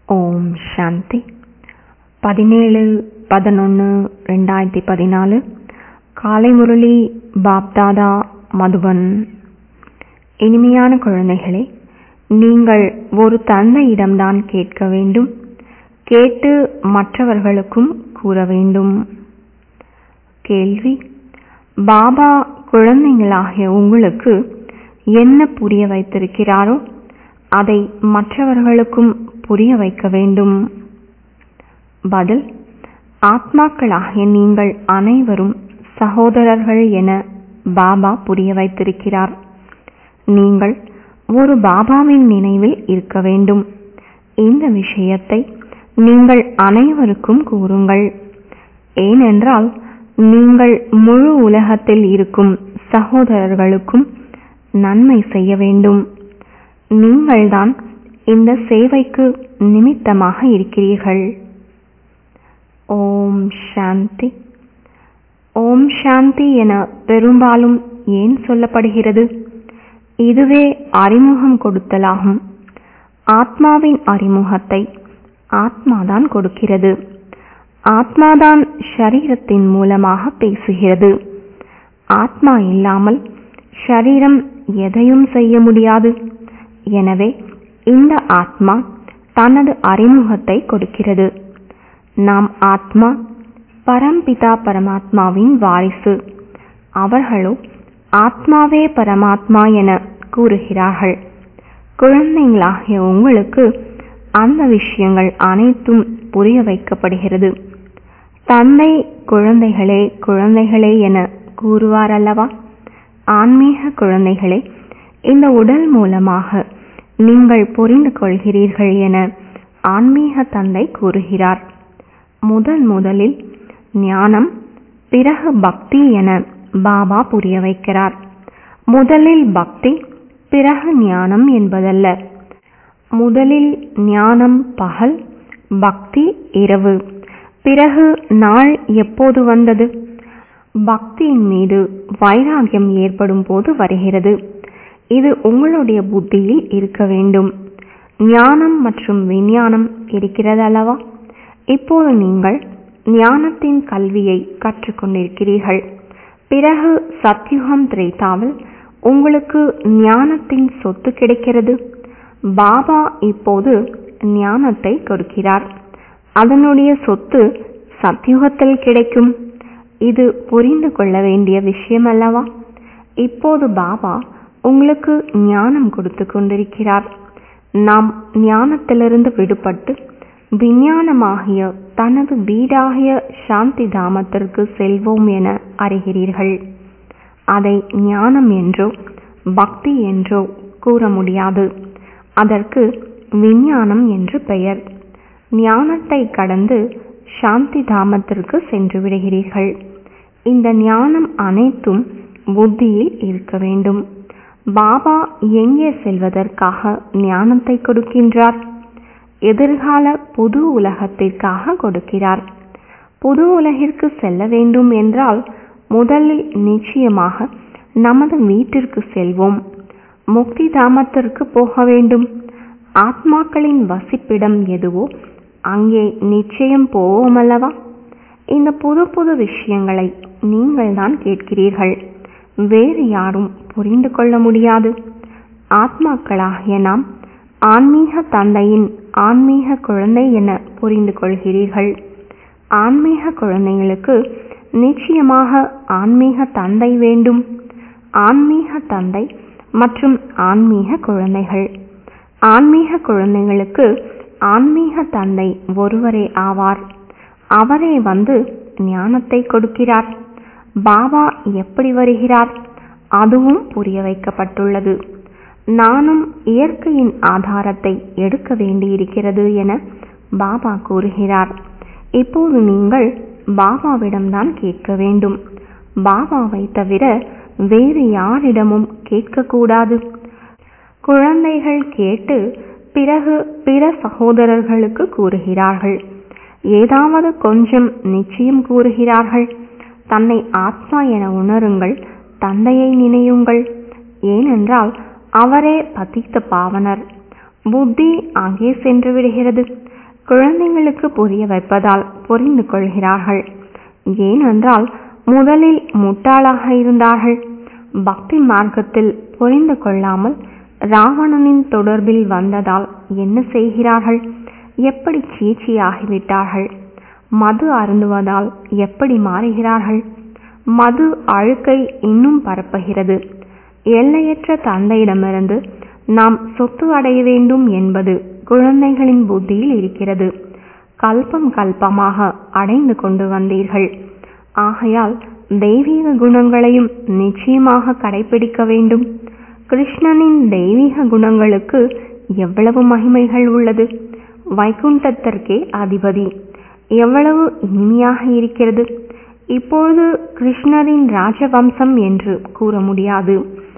ஓம் சாந்தி பதினேழு பதினொன்று ரெண்டாயிரத்தி பதினாலு காலை முரளி பாப்தாதா மதுபன் இனிமையான குழந்தைகளே நீங்கள் ஒரு தந்தையிடம்தான் கேட்க வேண்டும் கேட்டு மற்றவர்களுக்கும் கூற வேண்டும் கேள்வி பாபா குழந்தைங்களாகிய உங்களுக்கு என்ன புரிய வைத்திருக்கிறாரோ அதை மற்றவர்களுக்கும் புரிய வைக்க வேண்டும் பதில் ஆத்மாக்களாகிய நீங்கள் அனைவரும் சகோதரர்கள் என பாபா புரிய வைத்திருக்கிறார் நீங்கள் ஒரு பாபாவின் நினைவில் இருக்க வேண்டும் இந்த விஷயத்தை நீங்கள் அனைவருக்கும் கூறுங்கள் ஏனென்றால் நீங்கள் முழு உலகத்தில் இருக்கும் சகோதரர்களுக்கும் நன்மை செய்ய வேண்டும் நீங்கள்தான் இந்த சேவைக்கு நிமித்தமாக இருக்கிறீர்கள் ஓம் சாந்தி ஓம் சாந்தி என பெரும்பாலும் ஏன் சொல்லப்படுகிறது இதுவே அறிமுகம் கொடுத்தலாகும் ஆத்மாவின் அறிமுகத்தை ஆத்மாதான் கொடுக்கிறது ஆத்மாதான் ஷரீரத்தின் மூலமாக பேசுகிறது ஆத்மா இல்லாமல் ஷரீரம் எதையும் செய்ய முடியாது எனவே இந்த ஆத்மா தனது அறிமுகத்தை கொடுக்கிறது நாம் ஆத்மா பரம்பிதா பரமாத்மாவின் வாரிசு அவர்களோ ஆத்மாவே பரமாத்மா என கூறுகிறார்கள் குழந்தைங்களாகிய உங்களுக்கு அந்த விஷயங்கள் அனைத்தும் புரிய வைக்கப்படுகிறது தந்தை குழந்தைகளே குழந்தைகளே என கூறுவார் அல்லவா ஆன்மீக குழந்தைகளே இந்த உடல் மூலமாக நீங்கள் புரிந்து கொள்கிறீர்கள் என ஆன்மீக தந்தை கூறுகிறார் முதல் முதலில் ஞானம் பிறகு பக்தி என பாபா புரிய வைக்கிறார் முதலில் பக்தி பிறகு ஞானம் என்பதல்ல முதலில் ஞானம் பகல் பக்தி இரவு பிறகு நாள் எப்போது வந்தது பக்தியின் மீது வைராகியம் ஏற்படும் போது வருகிறது இது உங்களுடைய புத்தியில் இருக்க வேண்டும் ஞானம் மற்றும் விஞ்ஞானம் இருக்கிறது அல்லவா இப்போது நீங்கள் ஞானத்தின் கல்வியை கற்றுக்கொண்டிருக்கிறீர்கள் பிறகு சத்யுகம் திரேதாவில் உங்களுக்கு ஞானத்தின் சொத்து கிடைக்கிறது பாபா இப்போது ஞானத்தை கொடுக்கிறார் அதனுடைய சொத்து சத்யுகத்தில் கிடைக்கும் இது புரிந்து கொள்ள வேண்டிய விஷயம் அல்லவா இப்போது பாபா உங்களுக்கு ஞானம் கொடுத்து கொண்டிருக்கிறார் நாம் ஞானத்திலிருந்து விடுபட்டு விஞ்ஞானமாகிய தனது வீடாகிய சாந்தி தாமத்திற்கு செல்வோம் என அறிகிறீர்கள் அதை ஞானம் என்றோ பக்தி என்றோ கூற முடியாது அதற்கு விஞ்ஞானம் என்று பெயர் ஞானத்தை கடந்து சாந்தி தாமத்திற்கு சென்று விடுகிறீர்கள் இந்த ஞானம் அனைத்தும் புத்தியில் இருக்க வேண்டும் பாபா எங்கே செல்வதற்காக ஞானத்தை கொடுக்கின்றார் எதிர்கால புது உலகத்திற்காக கொடுக்கிறார் புது உலகிற்கு செல்ல வேண்டும் என்றால் முதலில் நிச்சயமாக நமது வீட்டிற்கு செல்வோம் முக்தி தாமத்திற்கு போக வேண்டும் ஆத்மாக்களின் வசிப்பிடம் எதுவோ அங்கே நிச்சயம் போவோம் அல்லவா இந்த புது புது விஷயங்களை நீங்கள் தான் கேட்கிறீர்கள் வேறு யாரும் புரிந்து கொள்ள முடியாது ஆத்மாக்களாகிய நாம் ஆன்மீக தந்தையின் ஆன்மீக குழந்தை என புரிந்து கொள்கிறீர்கள் ஆன்மீக குழந்தைகளுக்கு நிச்சயமாக ஆன்மீக தந்தை வேண்டும் ஆன்மீக தந்தை மற்றும் ஆன்மீக குழந்தைகள் ஆன்மீக குழந்தைகளுக்கு ஆன்மீக தந்தை ஒருவரே ஆவார் அவரே வந்து ஞானத்தை கொடுக்கிறார் பாபா எப்படி வருகிறார் அதுவும் புரிய வைக்கப்பட்டுள்ளது நானும் இயற்கையின் ஆதாரத்தை எடுக்க வேண்டியிருக்கிறது என பாபா கூறுகிறார் இப்போது நீங்கள் பாபாவிடம்தான் கேட்க வேண்டும் பாபாவை தவிர வேறு யாரிடமும் கேட்கக்கூடாது குழந்தைகள் கேட்டு பிறகு பிற சகோதரர்களுக்கு கூறுகிறார்கள் ஏதாவது கொஞ்சம் நிச்சயம் கூறுகிறார்கள் தன்னை ஆத்மா என உணருங்கள் தந்தையை நினையுங்கள் ஏனென்றால் அவரே பதித்த பாவனர் புத்தி அங்கே சென்று விடுகிறது குழந்தைகளுக்கு புரிய வைப்பதால் புரிந்து கொள்கிறார்கள் ஏனென்றால் முதலில் முட்டாளாக இருந்தார்கள் பக்தி மார்க்கத்தில் புரிந்து கொள்ளாமல் ராவணனின் தொடர்பில் வந்ததால் என்ன செய்கிறார்கள் எப்படி சீச்சியாகிவிட்டார்கள் மது அருந்துவதால் எப்படி மாறுகிறார்கள் மது அழுக்கை இன்னும் பரப்புகிறது எல்லையற்ற தந்தையிடமிருந்து நாம் சொத்து அடைய வேண்டும் என்பது குழந்தைகளின் புத்தியில் இருக்கிறது கல்பம் கல்பமாக அடைந்து கொண்டு வந்தீர்கள் ஆகையால் தெய்வீக குணங்களையும் நிச்சயமாக கடைபிடிக்க வேண்டும் கிருஷ்ணனின் தெய்வீக குணங்களுக்கு எவ்வளவு மகிமைகள் உள்ளது வைகுண்டத்திற்கே அதிபதி எவ்வளவு இனிமையாக இருக்கிறது இப்பொழுது கிருஷ்ணரின் ராஜவம்சம் என்று கூற முடியாது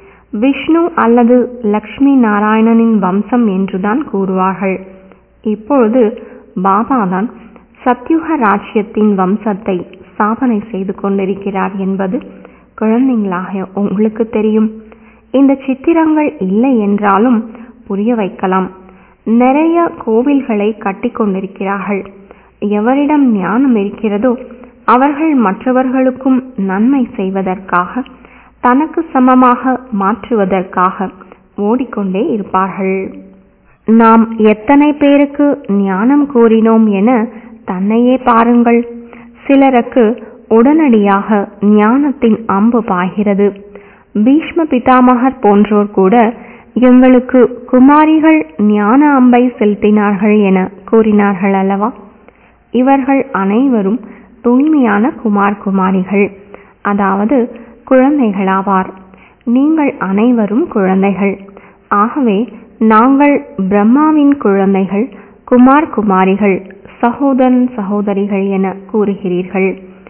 விஷ்ணு அல்லது லக்ஷ்மி நாராயணனின் வம்சம் என்றுதான் கூறுவார்கள் இப்பொழுது பாபாதான் சத்யுக ராஜ்யத்தின் வம்சத்தை ஸ்தாபனை செய்து கொண்டிருக்கிறார் என்பது குழந்தைங்களாக உங்களுக்கு தெரியும் இந்த சித்திரங்கள் இல்லை என்றாலும் புரிய வைக்கலாம் நிறைய கோவில்களை கட்டிக் கொண்டிருக்கிறார்கள் எவரிடம் ஞானம் இருக்கிறதோ அவர்கள் மற்றவர்களுக்கும் நன்மை செய்வதற்காக தனக்கு சமமாக மாற்றுவதற்காக ஓடிக்கொண்டே இருப்பார்கள் நாம் எத்தனை பேருக்கு ஞானம் கூறினோம் என தன்னையே பாருங்கள் சிலருக்கு உடனடியாக ஞானத்தின் அம்பு பாய்கிறது பீஷ்ம பிதாமகர் போன்றோர் கூட எங்களுக்கு குமாரிகள் ஞான அம்பை செலுத்தினார்கள் என கூறினார்கள் அல்லவா இவர்கள் அனைவரும் தூய்மையான குமார் குமாரிகள் அதாவது குழந்தைகளாவார் நீங்கள் அனைவரும் குழந்தைகள் ஆகவே நாங்கள் பிரம்மாவின் குழந்தைகள் குமார் குமாரிகள் சகோதரன் சகோதரிகள் என கூறுகிறீர்கள்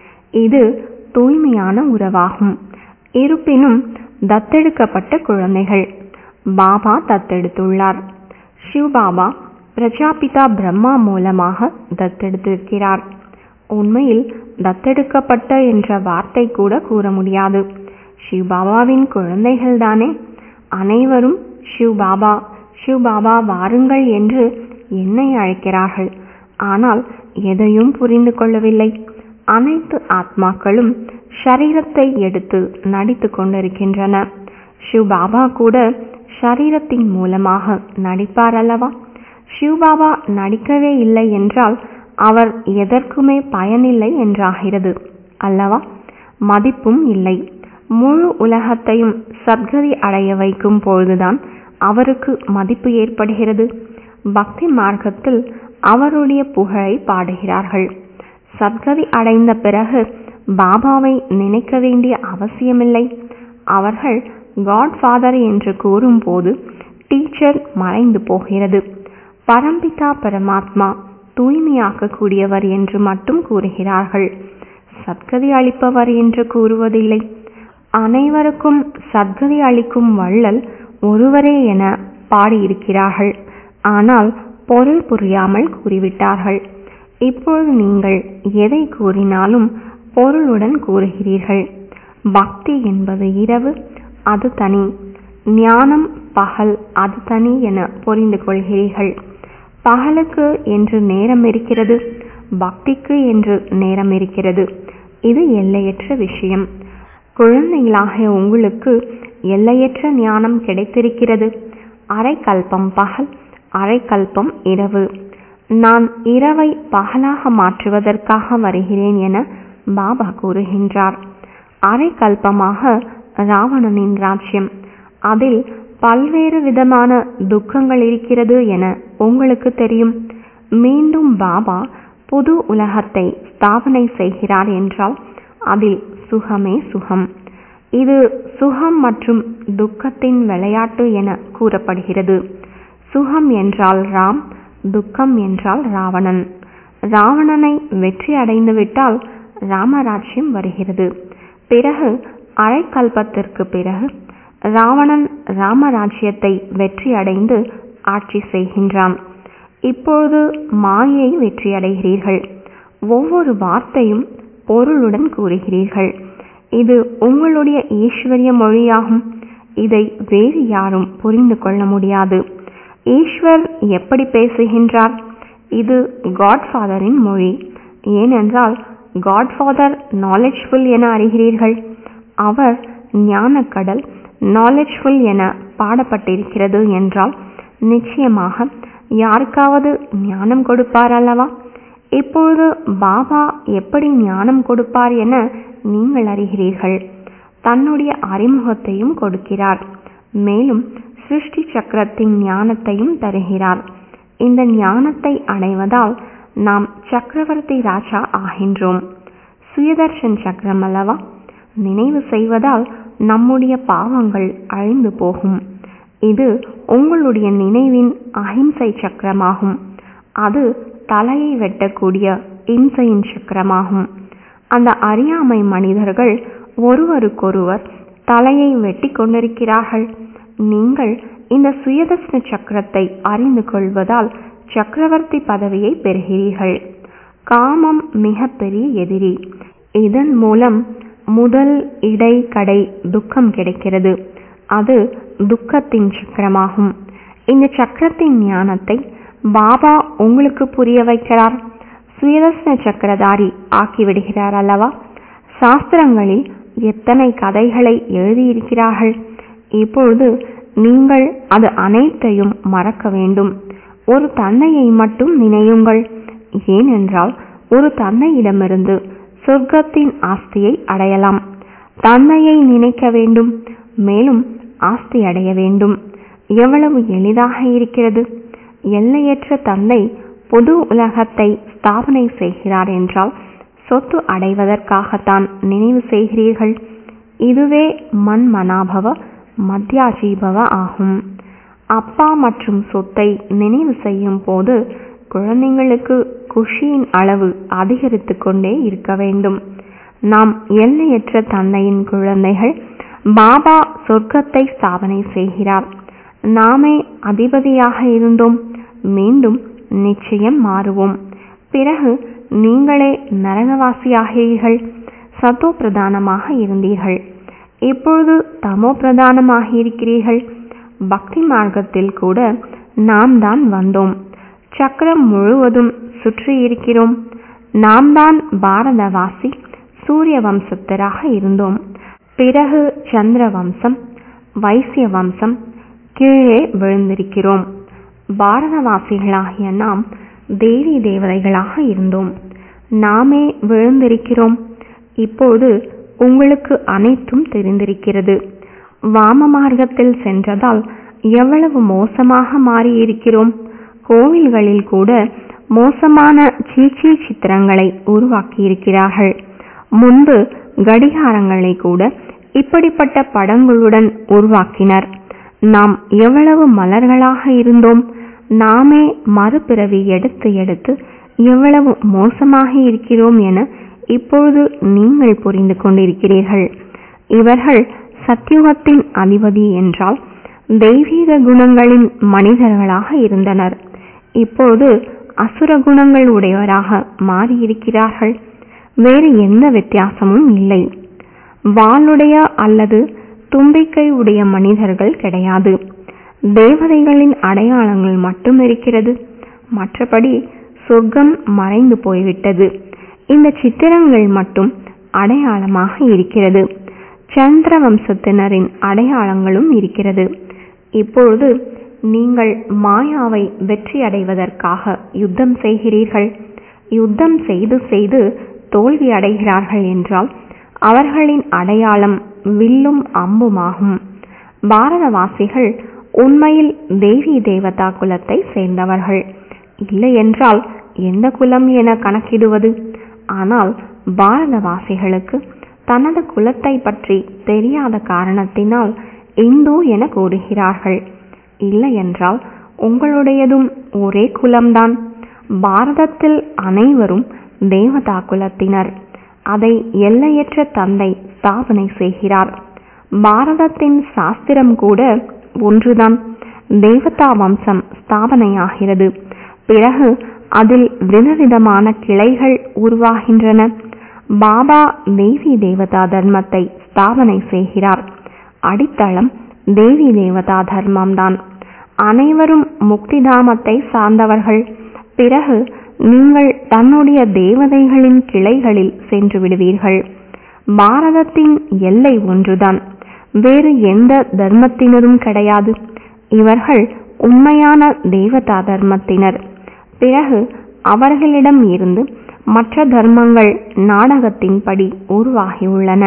இது தூய்மையான உறவாகும் இருப்பினும் தத்தெடுக்கப்பட்ட குழந்தைகள் பாபா தத்தெடுத்துள்ளார் சிவபாபா பிரஜாபிதா பிரம்மா மூலமாக தத்தெடுத்திருக்கிறார் உண்மையில் தத்தெடுக்கப்பட்ட என்ற வார்த்தை கூட கூற முடியாது சிவபாபாவின் குழந்தைகள்தானே அனைவரும் சிவபாபா சிவபாபா வாருங்கள் என்று என்னை அழைக்கிறார்கள் ஆனால் எதையும் புரிந்து கொள்ளவில்லை அனைத்து ஆத்மாக்களும் ஷரீரத்தை எடுத்து நடித்து கொண்டிருக்கின்றன சிவபாபா கூட ஷரீரத்தின் மூலமாக நடிப்பார் அல்லவா சிவபாபா நடிக்கவே இல்லை என்றால் அவர் எதற்குமே பயனில்லை என்றாகிறது அல்லவா மதிப்பும் இல்லை முழு உலகத்தையும் சத்கதி அடைய வைக்கும் பொழுதுதான் அவருக்கு மதிப்பு ஏற்படுகிறது பக்தி மார்க்கத்தில் அவருடைய புகழை பாடுகிறார்கள் சத்கதி அடைந்த பிறகு பாபாவை நினைக்க வேண்டிய அவசியமில்லை அவர்கள் காட்ஃபாதர் என்று கூறும்போது டீச்சர் மறைந்து போகிறது பரம்பிதா பரமாத்மா தூய்மையாக்கக்கூடியவர் என்று மட்டும் கூறுகிறார்கள் சத்கதி அளிப்பவர் என்று கூறுவதில்லை அனைவருக்கும் சத்கதி அளிக்கும் வள்ளல் ஒருவரே என பாடியிருக்கிறார்கள் ஆனால் பொருள் புரியாமல் கூறிவிட்டார்கள் இப்பொழுது நீங்கள் எதை கூறினாலும் பொருளுடன் கூறுகிறீர்கள் பக்தி என்பது இரவு அது தனி ஞானம் பகல் அது தனி என புரிந்து கொள்கிறீர்கள் பகலுக்கு என்று நேரம் இருக்கிறது பக்திக்கு என்று நேரம் இருக்கிறது இது எல்லையற்ற விஷயம் குழந்தைகளாகிய உங்களுக்கு எல்லையற்ற ஞானம் கிடைத்திருக்கிறது அரை கல்பம் பகல் அரை கல்பம் இரவு நான் இரவை பகலாக மாற்றுவதற்காக வருகிறேன் என பாபா கூறுகின்றார் அரை கல்பமாக ராவணனின் ராஜ்யம் அதில் பல்வேறு விதமான துக்கங்கள் இருக்கிறது என உங்களுக்கு தெரியும் மீண்டும் பாபா புது உலகத்தை ஸ்தாபனை செய்கிறார் என்றால் அதில் சுகமே சுகம் இது சுகம் மற்றும் துக்கத்தின் விளையாட்டு என கூறப்படுகிறது சுகம் என்றால் ராம் துக்கம் என்றால் ராவணன் ராவணனை வெற்றி அடைந்து விட்டால் ராமராஜ்யம் வருகிறது பிறகு அரைக்கல்பத்திற்கு பிறகு ராவணன் ராமராஜ்யத்தை வெற்றி அடைந்து ஆட்சி செய்கின்றான் இப்பொழுது மாயை வெற்றி அடைகிறீர்கள் ஒவ்வொரு வார்த்தையும் பொருளுடன் கூறுகிறீர்கள் இது உங்களுடைய ஈஸ்வரிய மொழியாகும் இதை வேறு யாரும் புரிந்து கொள்ள முடியாது ஈஸ்வர் எப்படி பேசுகின்றார் இது காட்ஃபாதரின் மொழி ஏனென்றால் காட்ஃபாதர் நாலேஜ்ஃபுல் என அறிகிறீர்கள் அவர் ஞானக்கடல் நாலேஜ்ஃபுல் என பாடப்பட்டிருக்கிறது என்றால் நிச்சயமாக யாருக்காவது ஞானம் கொடுப்பார் அல்லவா இப்பொழுது பாபா எப்படி ஞானம் கொடுப்பார் என நீங்கள் அறிகிறீர்கள் தன்னுடைய அறிமுகத்தையும் கொடுக்கிறார் மேலும் சிருஷ்டி சக்கரத்தின் ஞானத்தையும் தருகிறார் இந்த ஞானத்தை அடைவதால் நாம் சக்கரவர்த்தி ராஜா ஆகின்றோம் சுயதர்ஷன் சக்கரம் அல்லவா நினைவு செய்வதால் நம்முடைய பாவங்கள் அழிந்து போகும் இது உங்களுடைய நினைவின் அஹிம்சை சக்கரமாகும் அது தலையை வெட்டக்கூடிய இம்சையின் சக்கரமாகும் அந்த அறியாமை மனிதர்கள் ஒருவருக்கொருவர் தலையை வெட்டி கொண்டிருக்கிறார்கள் நீங்கள் இந்த சுயதர்ஷன சக்கரத்தை அறிந்து கொள்வதால் சக்கரவர்த்தி பதவியை பெறுகிறீர்கள் காமம் மிக பெரிய எதிரி இதன் மூலம் முதல் இடை கடை துக்கம் கிடைக்கிறது அது துக்கத்தின் சக்கரமாகும் இந்த சக்கரத்தின் ஞானத்தை பாபா உங்களுக்கு புரிய வைக்கிறார் சுயதர்சன சக்கரதாரி ஆக்கிவிடுகிறார் அல்லவா சாஸ்திரங்களில் எத்தனை கதைகளை எழுதியிருக்கிறார்கள் இப்பொழுது நீங்கள் அது அனைத்தையும் மறக்க வேண்டும் ஒரு தந்தையை மட்டும் நினையுங்கள் ஏனென்றால் ஒரு தந்தையிடமிருந்து சொர்க்கத்தின் ஆஸ்தியை அடையலாம் தந்தையை நினைக்க வேண்டும் மேலும் ஆஸ்தி அடைய வேண்டும் எவ்வளவு எளிதாக இருக்கிறது எல்லையற்ற தந்தை பொது உலகத்தை ஸ்தாபனை செய்கிறார் என்றால் சொத்து அடைவதற்காகத்தான் நினைவு செய்கிறீர்கள் இதுவே மண் மனாபவ மத்தியாஜீபவ ஆகும் அப்பா மற்றும் சொத்தை நினைவு செய்யும் போது குழந்தைங்களுக்கு குஷியின் அளவு அதிகரித்து கொண்டே இருக்க வேண்டும் நாம் எல்லையற்ற தந்தையின் குழந்தைகள் பாபா சொர்க்கத்தை ஸ்தாபனை செய்கிறார் நாமே அதிபதியாக இருந்தோம் மீண்டும் நிச்சயம் மாறுவோம் பிறகு நீங்களே நரகவாசியாகிறீர்கள் சத்தோ பிரதானமாக இருந்தீர்கள் இப்பொழுது தமோ பிரதானமாக இருக்கிறீர்கள் பக்தி மார்க்கத்தில் கூட நாம் தான் வந்தோம் சக்கரம் முழுவதும் சுற்றி இருக்கிறோம் நாம் தான் பாரதவாசி சூரிய வம்சத்தராக இருந்தோம் பிறகு சந்திர வம்சம் வைசிய வம்சம் கீழே விழுந்திருக்கிறோம் பாரதவாசிகளாகிய நாம் தேவி தேவதைகளாக இருந்தோம் நாமே விழுந்திருக்கிறோம் இப்போது உங்களுக்கு அனைத்தும் தெரிந்திருக்கிறது வாம மார்க்கத்தில் சென்றதால் எவ்வளவு மோசமாக மாறியிருக்கிறோம் கோவில்களில் கூட மோசமான சீச்சி சித்திரங்களை உருவாக்கியிருக்கிறார்கள் முன்பு கடிகாரங்களை கூட இப்படிப்பட்ட படங்களுடன் உருவாக்கினர் நாம் எவ்வளவு மலர்களாக இருந்தோம் நாமே மறுபிறவி எடுத்து எடுத்து எவ்வளவு மோசமாக இருக்கிறோம் என இப்பொழுது நீங்கள் புரிந்து கொண்டிருக்கிறீர்கள் இவர்கள் சத்தியுகத்தின் அதிபதி என்றால் தெய்வீக குணங்களின் மனிதர்களாக இருந்தனர் இப்போது அசுர குணங்கள் உடையவராக மாறியிருக்கிறார்கள் வேறு எந்த வித்தியாசமும் இல்லை வாளுடைய அல்லது தும்பிக்கை உடைய மனிதர்கள் கிடையாது தேவதைகளின் அடையாளங்கள் மட்டும் இருக்கிறது மற்றபடி சொர்க்கம் மறைந்து போய்விட்டது இந்த சித்திரங்கள் மட்டும் அடையாளமாக இருக்கிறது சந்திர வம்சத்தினரின் அடையாளங்களும் இருக்கிறது இப்பொழுது நீங்கள் மாயாவை வெற்றி அடைவதற்காக யுத்தம் செய்கிறீர்கள் யுத்தம் செய்து செய்து தோல்வி அடைகிறார்கள் என்றால் அவர்களின் அடையாளம் வில்லும் அம்புமாகும் பாரதவாசிகள் உண்மையில் தேவி தேவதா குலத்தை சேர்ந்தவர்கள் இல்லை என்றால் எந்த குலம் என கணக்கிடுவது ஆனால் பாரதவாசிகளுக்கு தனது குலத்தை பற்றி தெரியாத காரணத்தினால் இந்து என கூறுகிறார்கள் இல்லை என்றால் உங்களுடையதும் ஒரே குலம்தான் பாரதத்தில் அனைவரும் தேவதா குலத்தினர் அதை எல்லையற்ற தந்தை ஸ்தாபனை செய்கிறார் பாரதத்தின் சாஸ்திரம் கூட ஒன்றுதான் தேவதா வம்சம் ஸ்தாபனையாகிறது பிறகு அதில் விதவிதமான கிளைகள் உருவாகின்றன பாபா தேவி தேவதா தர்மத்தை ஸ்தாபனை செய்கிறார் அடித்தளம் தேவி தேவதா தர்மம்தான் அனைவரும் முக்திதாமத்தை சார்ந்தவர்கள் பிறகு நீங்கள் தன்னுடைய தேவதைகளின் கிளைகளில் சென்று விடுவீர்கள் பாரதத்தின் எல்லை ஒன்றுதான் வேறு எந்த தர்மத்தினரும் கிடையாது இவர்கள் உண்மையான தேவதா தர்மத்தினர் பிறகு அவர்களிடம் இருந்து மற்ற தர்மங்கள் நாடகத்தின்படி உருவாகியுள்ளன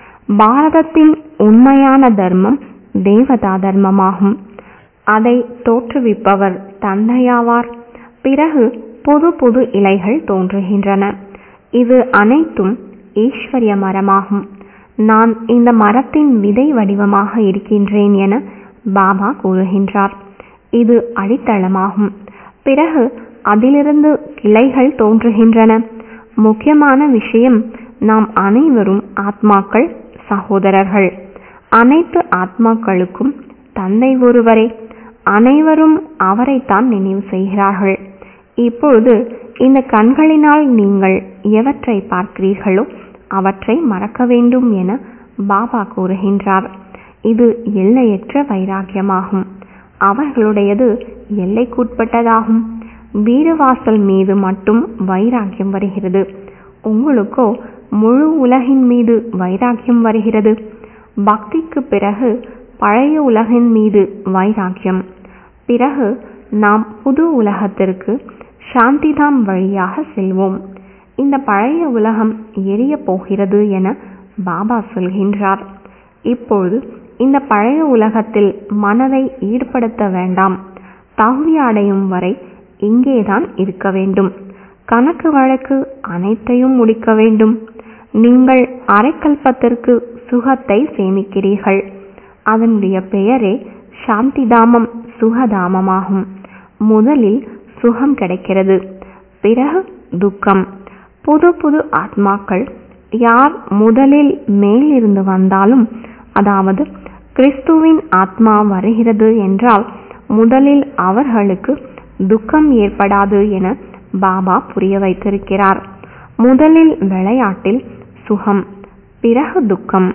பாரதத்தின் உண்மையான தர்மம் தேவதா தர்மமாகும் அதை தோற்றுவிப்பவர் தந்தையாவார் பிறகு புது புது இலைகள் தோன்றுகின்றன இது அனைத்தும் ஈஸ்வரிய மரமாகும் நான் இந்த மரத்தின் விதை வடிவமாக இருக்கின்றேன் என பாபா கூறுகின்றார் இது அடித்தளமாகும் பிறகு அதிலிருந்து கிளைகள் தோன்றுகின்றன முக்கியமான விஷயம் நாம் அனைவரும் ஆத்மாக்கள் சகோதரர்கள் அனைத்து ஆத்மாக்களுக்கும் தந்தை ஒருவரே அனைவரும் அவரைத்தான் நினைவு செய்கிறார்கள் இப்பொழுது இந்த கண்களினால் நீங்கள் எவற்றை பார்க்கிறீர்களோ அவற்றை மறக்க வேண்டும் என பாபா கூறுகின்றார் இது எல்லையற்ற வைராக்கியமாகும் அவர்களுடையது எல்லைக்குட்பட்டதாகும் வீரவாசல் மீது மட்டும் வைராக்கியம் வருகிறது உங்களுக்கோ முழு உலகின் மீது வைராக்கியம் வருகிறது பக்திக்கு பிறகு பழைய உலகின் மீது வைராக்கியம் பிறகு நாம் புது உலகத்திற்கு சாந்திதாம் வழியாக செல்வோம் இந்த பழைய உலகம் எரிய போகிறது என பாபா சொல்கின்றார் இப்பொழுது இந்த பழைய உலகத்தில் மனதை ஈடுபடுத்த வேண்டாம் தகுதி அடையும் வரை இங்கேதான் இருக்க வேண்டும் கணக்கு வழக்கு அனைத்தையும் முடிக்க வேண்டும் நீங்கள் அரைக்கல்பத்திற்கு சுகத்தை சேமிக்கிறீர்கள் அதனுடைய பெயரே சாந்திதாமம் சுகதாமமாகும் முதலில் சுகம் கிடைக்கிறது பிறகு துக்கம் புது புது ஆத்மாக்கள் யார் முதலில் மேலிருந்து வந்தாலும் அதாவது கிறிஸ்துவின் ஆத்மா வருகிறது என்றால் முதலில் அவர்களுக்கு துக்கம் ஏற்படாது என பாபா புரிய வைத்திருக்கிறார் முதலில் விளையாட்டில் சுகம் பிறகு துக்கம்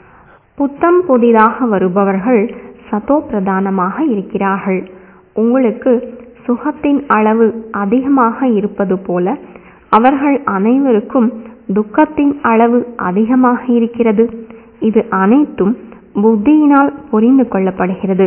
புத்தம் புதிதாக வருபவர்கள் சதோ பிரதானமாக இருக்கிறார்கள் உங்களுக்கு சுகத்தின் அளவு அதிகமாக இருப்பது போல அவர்கள் அனைவருக்கும் துக்கத்தின் அளவு அதிகமாக இருக்கிறது இது அனைத்தும் புத்தியினால் புரிந்து கொள்ளப்படுகிறது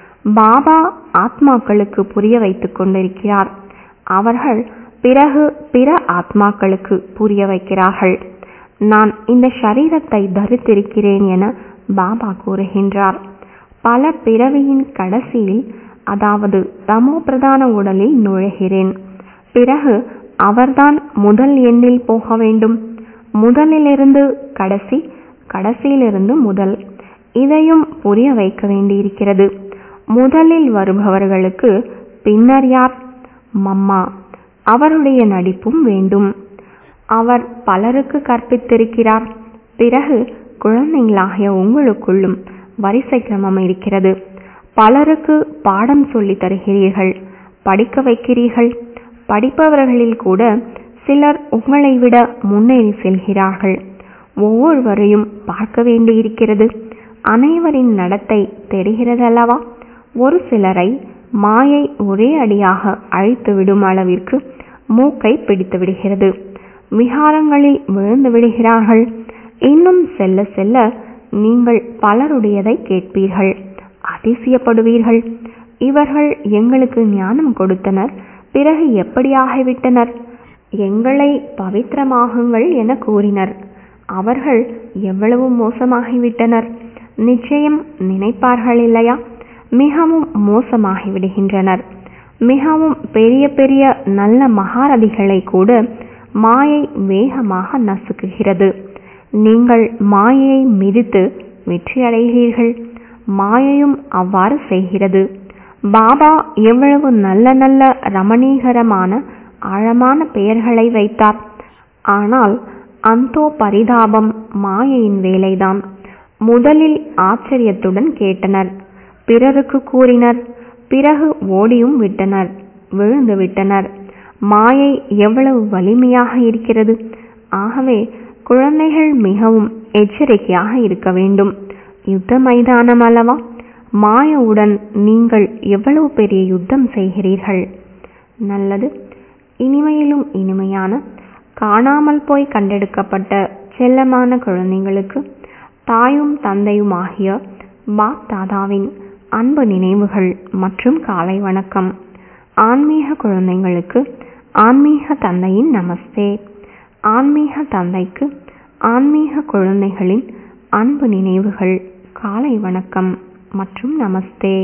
பாபா ஆத்மாக்களுக்கு புரிய வைத்துக் கொண்டிருக்கிறார் அவர்கள் பிறகு பிற ஆத்மாக்களுக்கு புரிய வைக்கிறார்கள் நான் இந்த சரீரத்தை தரித்திருக்கிறேன் என பாபா கூறுகின்றார் பல பிறவியின் கடைசியில் அதாவது தமோ பிரதான உடலில் நுழைகிறேன் பிறகு அவர்தான் முதல் எண்ணில் போக வேண்டும் முதலிலிருந்து கடைசி கடைசியிலிருந்து முதல் இதையும் புரிய வைக்க வேண்டியிருக்கிறது முதலில் வருபவர்களுக்கு பின்னர் யார் மம்மா அவருடைய நடிப்பும் வேண்டும் அவர் பலருக்கு கற்பித்திருக்கிறார் பிறகு குழந்தைகளாகிய உங்களுக்குள்ளும் வரிசை கிரமம் இருக்கிறது பலருக்கு பாடம் சொல்லித் தருகிறீர்கள் படிக்க வைக்கிறீர்கள் படிப்பவர்களில் கூட சிலர் உங்களை விட முன்னேறி செல்கிறார்கள் ஒவ்வொருவரையும் பார்க்க வேண்டியிருக்கிறது அனைவரின் நடத்தை தெரிகிறதல்லவா ஒரு சிலரை மாயை ஒரே அடியாக அழித்து விடும் அளவிற்கு மூக்கை பிடித்து விடுகிறது விகாரங்களில் விழுந்து விடுகிறார்கள் இன்னும் செல்ல செல்ல நீங்கள் பலருடையதை கேட்பீர்கள் அதிசயப்படுவீர்கள் இவர்கள் எங்களுக்கு ஞானம் கொடுத்தனர் பிறகு எப்படி ஆகிவிட்டனர் எங்களை பவித்திரமாகுங்கள் என கூறினர் அவர்கள் எவ்வளவு மோசமாகிவிட்டனர் நிச்சயம் நினைப்பார்கள் இல்லையா மிகவும் மோசமாகி விடுகின்றனர் மிகவும் பெரிய பெரிய நல்ல மகாரதிகளை கூட மாயை வேகமாக நசுக்குகிறது நீங்கள் மாயையை மிதித்து வெற்றியடைகிறீர்கள் மாயையும் அவ்வாறு செய்கிறது பாபா எவ்வளவு நல்ல நல்ல ரமணீகரமான ஆழமான பெயர்களை வைத்தார் ஆனால் அந்தோ பரிதாபம் மாயையின் வேலைதான் முதலில் ஆச்சரியத்துடன் கேட்டனர் பிறருக்கு கூறினர் பிறகு ஓடியும் விட்டனர் விழுந்து விட்டனர் மாயை எவ்வளவு வலிமையாக இருக்கிறது ஆகவே குழந்தைகள் மிகவும் எச்சரிக்கையாக இருக்க வேண்டும் யுத்த மைதானம் அல்லவா மாயவுடன் நீங்கள் எவ்வளவு பெரிய யுத்தம் செய்கிறீர்கள் நல்லது இனிமையிலும் இனிமையான காணாமல் போய் கண்டெடுக்கப்பட்ட செல்லமான குழந்தைங்களுக்கு தாயும் தந்தையும் ஆகிய பாப் தாதாவின் அன்பு நினைவுகள் மற்றும் காலை வணக்கம் ஆன்மீக குழந்தைங்களுக்கு ஆன்மீக தந்தையின் நமஸ்தே ஆன்மீக தந்தைக்கு ஆன்மீக குழந்தைகளின் அன்பு நினைவுகள் காலை வணக்கம் மற்றும் நமஸ்தே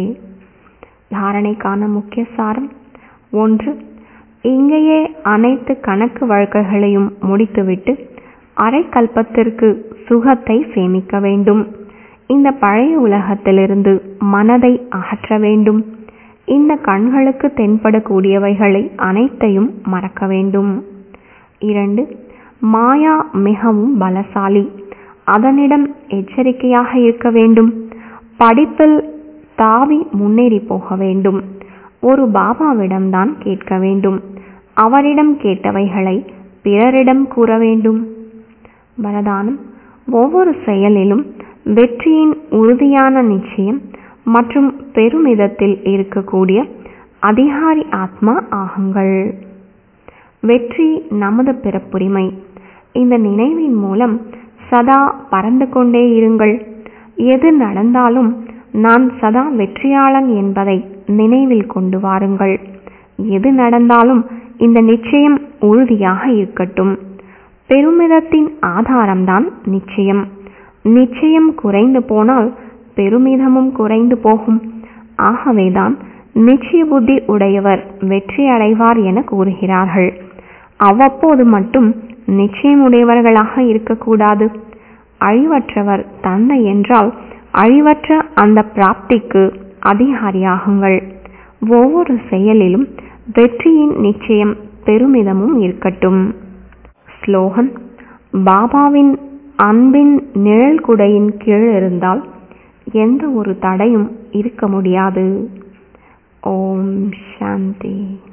தாரணைக்கான முக்கிய சாரம் ஒன்று இங்கேயே அனைத்து கணக்கு வழக்குகளையும் முடித்துவிட்டு அரை கல்பத்திற்கு சுகத்தை சேமிக்க வேண்டும் இந்த பழைய உலகத்திலிருந்து மனதை அகற்ற வேண்டும் இந்த கண்களுக்கு தென்படக்கூடியவைகளை அனைத்தையும் மறக்க வேண்டும் இரண்டு மாயா மிகவும் பலசாலி அதனிடம் எச்சரிக்கையாக இருக்க வேண்டும் படிப்பில் தாவி முன்னேறி போக வேண்டும் ஒரு பாபாவிடம்தான் கேட்க வேண்டும் அவரிடம் கேட்டவைகளை பிறரிடம் கூற வேண்டும் வரதானம் ஒவ்வொரு செயலிலும் வெற்றியின் உறுதியான நிச்சயம் மற்றும் பெருமிதத்தில் இருக்கக்கூடிய அதிகாரி ஆத்மா ஆகுங்கள் வெற்றி நமது பிறப்புரிமை இந்த நினைவின் மூலம் சதா பறந்து கொண்டே இருங்கள் எது நடந்தாலும் நான் சதா வெற்றியாளன் என்பதை நினைவில் கொண்டு வாருங்கள் எது நடந்தாலும் இந்த நிச்சயம் உறுதியாக இருக்கட்டும் பெருமிதத்தின் ஆதாரம்தான் நிச்சயம் நிச்சயம் குறைந்து போனால் பெருமிதமும் குறைந்து போகும் ஆகவேதான் நிச்சய புத்தி உடையவர் வெற்றி அடைவார் என கூறுகிறார்கள் அவ்வப்போது மட்டும் நிச்சயமுடையவர்களாக இருக்கக்கூடாது அழிவற்றவர் தந்தை என்றால் அழிவற்ற அந்த பிராப்திக்கு அதிகாரியாகுங்கள் ஒவ்வொரு செயலிலும் வெற்றியின் நிச்சயம் பெருமிதமும் இருக்கட்டும் ஸ்லோகன் பாபாவின் அன்பின் நிழல் குடையின் கீழ் இருந்தால் எந்த ஒரு தடையும் இருக்க முடியாது ஓம் சாந்தி